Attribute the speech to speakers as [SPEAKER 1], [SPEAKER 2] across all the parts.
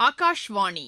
[SPEAKER 1] ஆகாஷ்வாணி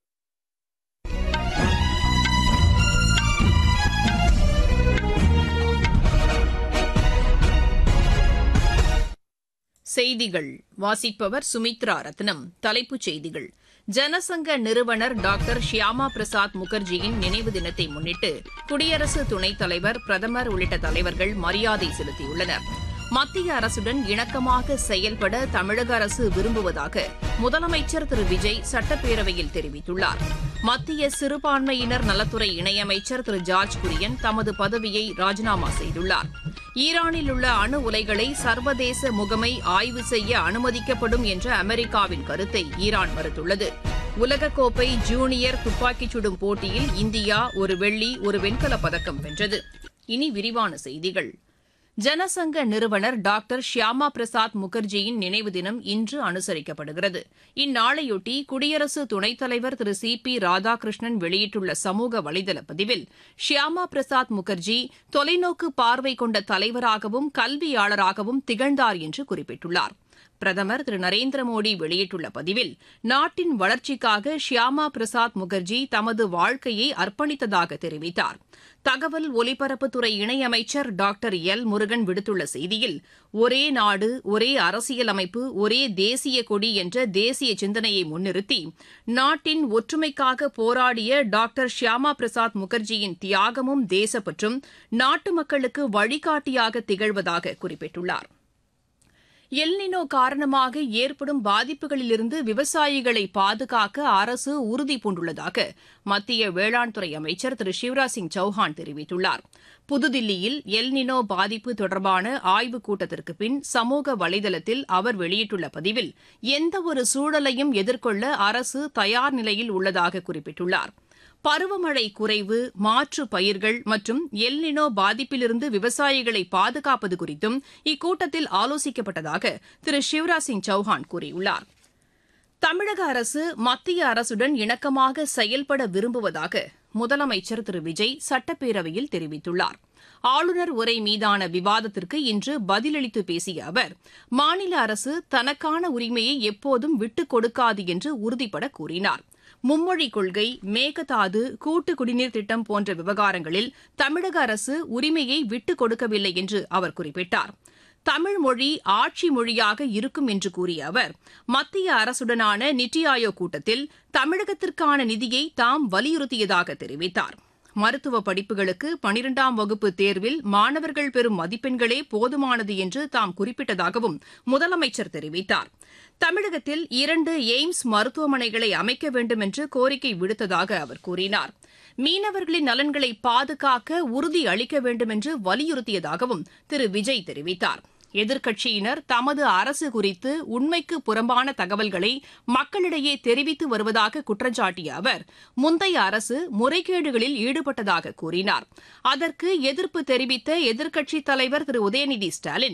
[SPEAKER 1] செய்திகள் வாசிப்பவர் சுமித்ரா ரத்னம் தலைப்புச் செய்திகள் ஜனசங்க நிறுவனர் டாக்டர் ஷியாமா பிரசாத் முகர்ஜியின் நினைவு தினத்தை முன்னிட்டு குடியரசு துணைத் தலைவர் பிரதமர் உள்ளிட்ட தலைவர்கள் மரியாதை செலுத்தியுள்ளனர் மத்திய அரசுடன் இணக்கமாக செயல்பட தமிழக அரசு விரும்புவதாக முதலமைச்சர் திரு விஜய் சட்டப்பேரவையில் தெரிவித்துள்ளார் மத்திய சிறுபான்மையினர் நலத்துறை இணையமைச்சர் திரு ஜார்ஜ் குரியன் தமது பதவியை ராஜினாமா செய்துள்ளார் ஈரானில் உள்ள அணு உலைகளை சர்வதேச முகமை ஆய்வு செய்ய அனுமதிக்கப்படும் என்ற அமெரிக்காவின் கருத்தை ஈரான் மறுத்துள்ளது உலகக்கோப்பை ஜூனியர் துப்பாக்கிச் சுடும் போட்டியில் இந்தியா ஒரு வெள்ளி ஒரு வெண்கலப் பதக்கம் வென்றது இனி விரிவான செய்திகள் ஜனசங்க நிறுவனர் டாக்டர் ஷியாமா பிரசாத் முகர்ஜியின் நினைவு தினம் இன்று அனுசரிக்கப்படுகிறது இந்நாளையொட்டி குடியரசு துணைத் தலைவர் திரு சி பி ராதாகிருஷ்ணன் வெளியிட்டுள்ள சமூக வலைதள பதிவில் ஷியாமா பிரசாத் முகர்ஜி தொலைநோக்கு பார்வை கொண்ட தலைவராகவும் கல்வியாளராகவும் திகழ்ந்தார் என்று குறிப்பிட்டுள்ளார் பிரதமர் திரு நரேந்திர மோடி வெளியிட்டுள்ள பதிவில் நாட்டின் வளர்ச்சிக்காக ஷியாமா பிரசாத் முகர்ஜி தமது வாழ்க்கையை அர்ப்பணித்ததாக தெரிவித்தார் தகவல் ஒலிபரப்புத்துறை இணையமைச்சர் டாக்டர் எல் முருகன் விடுத்துள்ள செய்தியில் ஒரே நாடு ஒரே அரசியலமைப்பு ஒரே தேசிய கொடி என்ற தேசிய சிந்தனையை முன்னிறுத்தி நாட்டின் ஒற்றுமைக்காக போராடிய டாக்டர் ஷியாமா பிரசாத் முகர்ஜியின் தியாகமும் தேசப்பற்றும் நாட்டு மக்களுக்கு வழிகாட்டியாக திகழ்வதாக குறிப்பிட்டுள்ளார் எல்னினோ காரணமாக ஏற்படும் பாதிப்புகளிலிருந்து விவசாயிகளை பாதுகாக்க அரசு உறுதி பூண்டுள்ளதாக மத்திய வேளாண் துறை அமைச்சர் திரு சிவராஜ் சிங் சௌஹான் தெரிவித்துள்ளார் புதுதில்லியில் எல்னினோ பாதிப்பு தொடர்பான ஆய்வுக் கூட்டத்திற்கு பின் சமூக வலைதளத்தில் அவர் வெளியிட்டுள்ள பதிவில் எந்தவொரு சூழலையும் எதிர்கொள்ள அரசு தயார் நிலையில் உள்ளதாக குறிப்பிட்டுள்ளார் பருவமழை குறைவு மாற்று பயிர்கள் மற்றும் எல்னினோ பாதிப்பிலிருந்து விவசாயிகளை பாதுகாப்பது குறித்தும் இக்கூட்டத்தில் ஆலோசிக்கப்பட்டதாக திரு சிவராஜ் சிங் சௌஹான் கூறியுள்ளார் தமிழக அரசு மத்திய அரசுடன் இணக்கமாக செயல்பட விரும்புவதாக முதலமைச்சர் திரு விஜய் சட்டப்பேரவையில் தெரிவித்துள்ளார் ஆளுநர் உரை மீதான விவாதத்திற்கு இன்று பதிலளித்து பேசிய அவர் மாநில அரசு தனக்கான உரிமையை எப்போதும் விட்டுக் கொடுக்காது என்று உறுதிபட கூறினார் மும்மொழிக் கொள்கை மேகதாது கூட்டு குடிநீர் திட்டம் போன்ற விவகாரங்களில் தமிழக அரசு உரிமையை விட்டுக் கொடுக்கவில்லை என்று அவர் குறிப்பிட்டார் தமிழ் மொழி ஆட்சி மொழியாக இருக்கும் என்று கூறிய அவர் மத்திய அரசுடனான நித்தி ஆயோக் கூட்டத்தில் தமிழகத்திற்கான நிதியை தாம் வலியுறுத்தியதாக தெரிவித்தார் மருத்துவ படிப்புகளுக்கு பனிரெண்டாம் வகுப்பு தேர்வில் மாணவர்கள் பெறும் மதிப்பெண்களே போதுமானது என்று தாம் குறிப்பிட்டதாகவும் முதலமைச்சர் தெரிவித்தார் தமிழகத்தில் இரண்டு எய்ம்ஸ் மருத்துவமனைகளை அமைக்க வேண்டும் என்று கோரிக்கை விடுத்ததாக அவர் கூறினார் மீனவர்களின் நலன்களை பாதுகாக்க உறுதி அளிக்க வேண்டும் என்று வலியுறுத்தியதாகவும் திரு விஜய் தெரிவித்தார் எதிர்க்கட்சியினர் தமது அரசு குறித்து உண்மைக்கு புறம்பான தகவல்களை மக்களிடையே தெரிவித்து வருவதாக குற்றஞ்சாட்டிய அவர் முந்தைய அரசு முறைகேடுகளில் ஈடுபட்டதாக கூறினார் அதற்கு எதிர்ப்பு தெரிவித்த எதிர்க்கட்சித் தலைவர் திரு உதயநிதி ஸ்டாலின்